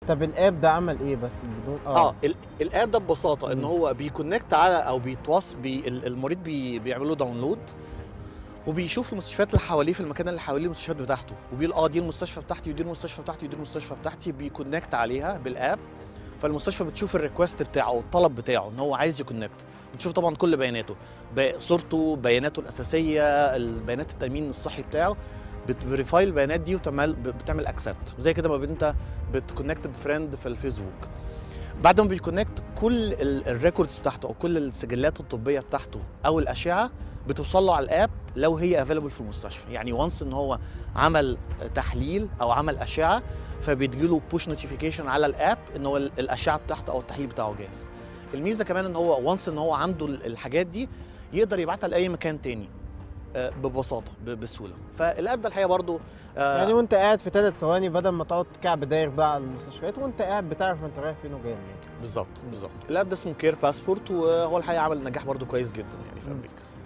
طب الاب ده عمل ايه بس بدون اه ال- الاب ده ببساطه ان مم. هو بيكونكت على او بيتواصل بي ال- المريض بي بيعمل له داونلود وبيشوف المستشفيات اللي حواليه في المكان اللي حواليه المستشفيات بتاعته وبيقول اه دي المستشفى بتاعتي ودي المستشفى بتاعتي ودي المستشفى بتاعتي بيكونكت عليها بالاب فالمستشفى بتشوف الريكوست بتاعه او الطلب بتاعه ان هو عايز يكونكت بتشوف طبعا كل بياناته ب- صورته بياناته الاساسيه البيانات التامين الصحي بتاعه بتفيريفاي البيانات دي وتعمل بتعمل اكسبت زي كده ما انت بتكونكت بفريند في الفيسبوك بعد ما بيكونكت كل ال- الريكوردز بتاعته او كل السجلات الطبيه بتاعته او الاشعه بتوصل له على الاب لو هي افيلبل في المستشفى يعني وانس ان هو عمل تحليل او عمل اشعه فبيتجيله بوش نوتيفيكيشن على الاب ان هو ال- الاشعه بتاعته او التحليل بتاعه جاهز الميزه كمان ان هو وانس ان هو عنده ال- الحاجات دي يقدر يبعتها لاي مكان تاني آه، ببساطه ب- بسهوله فالاب ده الحقيقه برضو آه، يعني وانت قاعد في ثلاث ثواني بدل ما تقعد كعب داير بقى على المستشفيات وانت قاعد بتعرف انت رايح فين وجاي منين بالظبط بالظبط الاب ده اسمه كير باسبورت وهو الحقيقه عمل نجاح برضو كويس جدا يعني في مم. امريكا